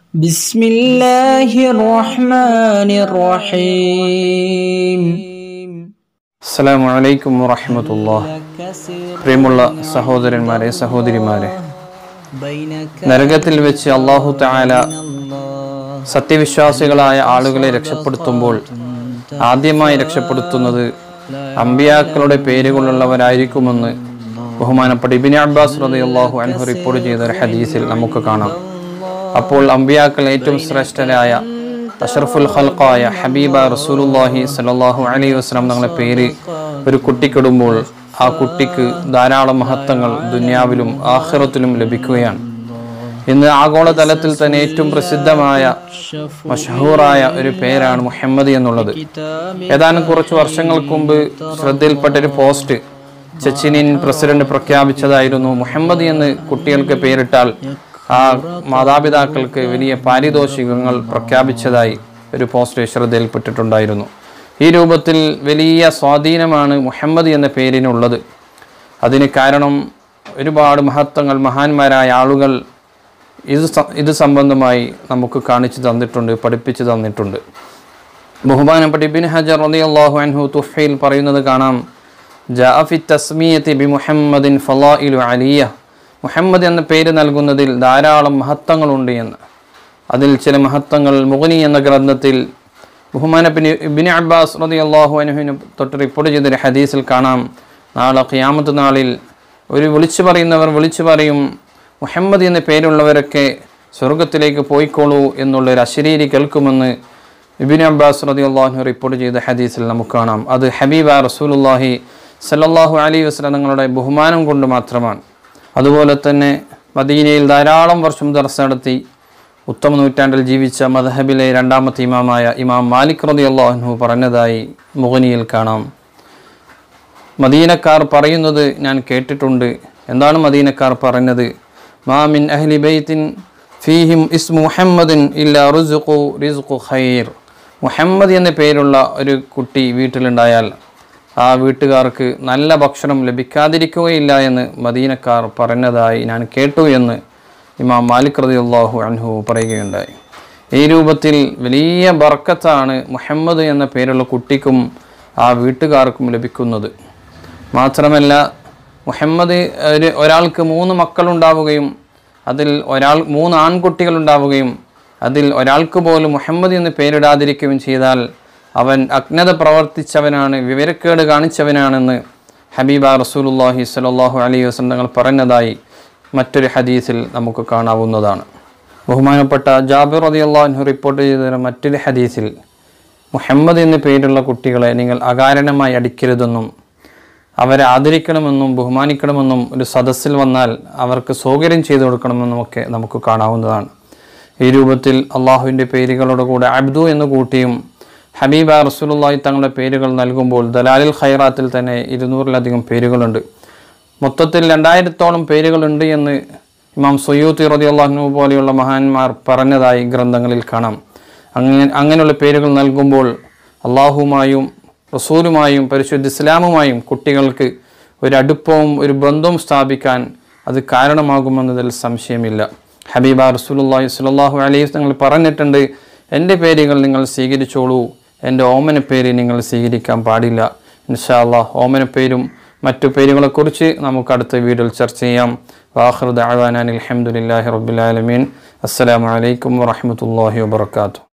بسم الله الرحمن الرحيم അസ്സലാമു അലൈക്കും വറഹമത്തുള്ള പ്രിയമുള്ള സഹോദരന്മാരെ സഹോദരിമാരെ بينك നരകത്തിൽ വെച്ച് അള്ളാഹു താല സത്യവിശ്വാസികളായ ആളുകളെ രക്ഷപ്പെടുത്തുമ്പോൾ ആദ്യമായി രക്ഷപ്പെടുത്തുന്നത് അമ്പിയാക്കളുടെ പേരുകളുള്ളവരായിരിക്കുമെന്ന് ബഹുമാനപ്പെട്ട ഇബിൻ അബ്ബാസ് റതി അള്ളാഹു അൻഹു റിപ്പോർട്ട് ചെയ്ത ഒരു ഹദീസിൽ നമുക്ക് കാണാം അപ്പോൾ അമ്പിയാക്കൾ ഏറ്റവും ശ്രേഷ്ഠരായ അഷറഫുൽ ഖൽഖായ ഹബീബ റസൂലുല്ലാഹി സലാഹു അലൈഹി വസ്ലാം തങ്ങളുടെ പേര് ഒരു കുട്ടിക്കിടുമ്പോൾ ആ കുട്ടിക്ക് ധാരാളം മഹത്വങ്ങൾ ദുനിയാവിലും ആഖിറത്തിലും ലഭിക്കുകയാണ് ഇന്ന് ആഗോളതലത്തിൽ തന്നെ ഏറ്റവും പ്രസിദ്ധമായ മഷഹൂറായ ഒരു പേരാണ് മുഹമ്മദ് എന്നുള്ളത് ഏതാനും കുറച്ച് വർഷങ്ങൾക്ക് മുമ്പ് ശ്രദ്ധയിൽപ്പെട്ട ഒരു പോസ്റ്റ് ചെച്ചിനിയൻ പ്രസിഡന്റ് പ്രഖ്യാപിച്ചതായിരുന്നു മുഹമ്മദ് എന്ന് കുട്ടികൾക്ക് പേരിട്ടാൽ ആ മാതാപിതാക്കൾക്ക് വലിയ പാരിതോഷികങ്ങൾ പ്രഖ്യാപിച്ചതായി ഒരു പോസ്റ്റ് ശ്രദ്ധയിൽപ്പെട്ടിട്ടുണ്ടായിരുന്നു ഈ രൂപത്തിൽ വലിയ സ്വാധീനമാണ് മുഹമ്മദ് എന്ന പേരിനുള്ളത് അതിന് കാരണം ഒരുപാട് മഹത്വങ്ങൾ മഹാന്മാരായ ആളുകൾ ഇത് സ- ഇത് സംബന്ധമായി നമുക്ക് കാണിച്ചു തന്നിട്ടുണ്ട് പഠിപ്പിച്ചു തന്നിട്ടുണ്ട് ബഹുമാനപ്പെട്ട ഇബിൻ ഹജർ റളിയല്ലാഹു അൻഹു തുഹയിൽ പറയുന്നത് കാണാം ജാഫി തസ്മിയത്തി ബി മുഹമ്മദിൻ ഫലായിലു അലിയ മുഹമ്മദ് എന്ന പേര് നൽകുന്നതിൽ ധാരാളം മഹത്വങ്ങളുണ്ട് എന്ന് അതിൽ ചില മഹത്വങ്ങൾ മുഗനി എന്ന ഗ്രന്ഥത്തിൽ ബഹുമാനപ്പിന് ഇബിൻ അബ്ബാസ് റളിയല്ലാഹു അൻഹുവിന് തൊട്ട് റിപ്പോർട്ട് ചെയ്തൊരു ഹദീസിൽ കാണാം നാളെ ഖിയാമത്ത് നാളിൽ ഒരു വിളിച്ചു പറയുന്നവർ വിളിച്ചു പറയും മുഹമ്മദ് എന്ന പേരുള്ളവരൊക്കെ സ്വർഗത്തിലേക്ക് പോയിക്കോളൂ എന്നുള്ള ഒരു അശരീരി കേൾക്കുമെന്ന് ഇബിൻ അബ്ബാസ് റതി അള്ളാഹു റിപ്പോർട്ട് ചെയ്ത ഹദീസിൽ നമുക്ക് കാണാം അത് ഹബീബ റസൂലുല്ലാഹി സല്ലല്ലാഹു അലൈഹി വസ്ലം തങ്ങളുടെ ബഹുമാനം കൊണ്ട് മാത്രമാണ് അതുപോലെ തന്നെ മദീനയിൽ ധാരാളം വർഷം ദർസ് നടത്തി ഉത്തമ നൂറ്റാണ്ടിൽ ജീവിച്ച മദഹബിലെ രണ്ടാമത്തെ ഇമാമായ ഇമാം മാലിക് റതി അള്ളാഹു പറഞ്ഞതായി മുഗനിയിൽ കാണാം മദീനക്കാർ പറയുന്നത് ഞാൻ കേട്ടിട്ടുണ്ട് എന്താണ് മദീനക്കാർ പറഞ്ഞത് മാമിൻ അഹ്ലി ബൈത്തിൻ ഫീഹിം ഇസ്മു മുഹമ്മദിൻ ഇല്ല റുസുഖു റിസുഖു ഖൈർ മുഹമ്മദ് എന്ന പേരുള്ള ഒരു കുട്ടി വീട്ടിലുണ്ടായാൽ ആ വീട്ടുകാർക്ക് നല്ല ഭക്ഷണം ലഭിക്കാതിരിക്കുകയില്ല എന്ന് മദീനക്കാർ പറഞ്ഞതായി ഞാൻ കേട്ടു എന്ന് ഇമാം മാലിക് റളിയല്ലാഹു അൻഹു പറയുകയുണ്ടായി ഈ രൂപത്തിൽ വലിയ ബർക്കത്താണ് മുഹമ്മദ് എന്ന പേരുള്ള കുട്ടിക്കും ആ വീട്ടുകാർക്കും ലഭിക്കുന്നത് മാത്രമല്ല മുഹമ്മദ് ഒരു ഒരാൾക്ക് മൂന്ന് മക്കളുണ്ടാവുകയും അതിൽ ഒരാൾ മൂന്ന് ആൺകുട്ടികൾ ഉണ്ടാവുകയും അതിൽ ഒരാൾക്ക് പോലും മുഹമ്മദ് എന്ന് പേരിടാതിരിക്കുകയും ചെയ്താൽ അവൻ അജ്ഞത പ്രവർത്തിച്ചവനാണ് വിവരക്കേട് കാണിച്ചവനാണെന്ന് ഹബീബ റസൂലുല്ലാഹി സ്വല്ലല്ലാഹു അലൈഹി വസല്ലം തങ്ങൾ പറഞ്ഞതായി മറ്റൊരു ഹദീസിൽ നമുക്ക് കാണാവുന്നതാണ് ബഹുമാനപ്പെട്ട ജാബിർ റളിയല്ലാഹു റിപ്പോർട്ട് ചെയ്ത മറ്റൊരു ഹദീസിൽ മുഹമ്മദ് എന്ന പേരുള്ള കുട്ടികളെ നിങ്ങൾ അകാരണമായി അടിക്കരുതെന്നും അവരെ ആദരിക്കണമെന്നും ബഹുമാനിക്കണമെന്നും ഒരു സദസ്സിൽ വന്നാൽ അവർക്ക് സൗകര്യം ചെയ്തു കൊടുക്കണമെന്നും ഒക്കെ നമുക്ക് കാണാവുന്നതാണ് ഈ രൂപത്തിൽ അള്ളാഹുവിൻ്റെ പേരുകളുടെ കൂടെ അബ്ദു എന്ന് കൂട്ടിയും ഹബീബ റസൂലുള്ളാഹി തങ്ങളുടെ പേരുകൾ നൽകുമ്പോൾ ദലാലിൽ ഖൈറാത്തിൽ തന്നെ ഇരുന്നൂറിലധികം പേരുകളുണ്ട് മൊത്തത്തിൽ രണ്ടായിരത്തോളം പേരുകളുണ്ട് എന്ന് ഇമാം സൊയ്യൂത്തി റതിയുള്ളാഹു പോലെയുള്ള മഹാന്മാർ പറഞ്ഞതായി ഗ്രന്ഥങ്ങളിൽ കാണാം അങ്ങനെ അങ്ങനെയുള്ള പേരുകൾ നൽകുമ്പോൾ അള്ളാഹുമായും റസൂലുമായും പരിശുദ്ധ ഇസ്ലാമുമായും കുട്ടികൾക്ക് ഒരു അടുപ്പവും ഒരു ബന്ധവും സ്ഥാപിക്കാൻ അത് കാരണമാകുമെന്നതിൽ സംശയമില്ല ഹബീബ റസൂലുള്ളാഹി സ്വല്ലല്ലാഹു അലൈഹി തങ്ങൾ പറഞ്ഞിട്ടുണ്ട് എൻ്റെ പേരുകൾ നിങ്ങൾ സ്വീകരിച്ചോളൂ എൻ്റെ ഓമന പേര് നിങ്ങൾ സ്വീകരിക്കാൻ പാടില്ല ഇൻഷാ അള്ളാഹ് ഓമന പേരും മറ്റു പേരുകളെക്കുറിച്ച് നമുക്ക് അടുത്ത വീഡിയോയിൽ ചർച്ച ചെയ്യാം വാഹൃദ് അവാനാൻ അലഹമുല്ലാഹി റബ്ബുലാലമീൻ അസ്സലാമു അലൈക്കും വറഹമത്തല്ലാഹി വാബർക്കാത്തു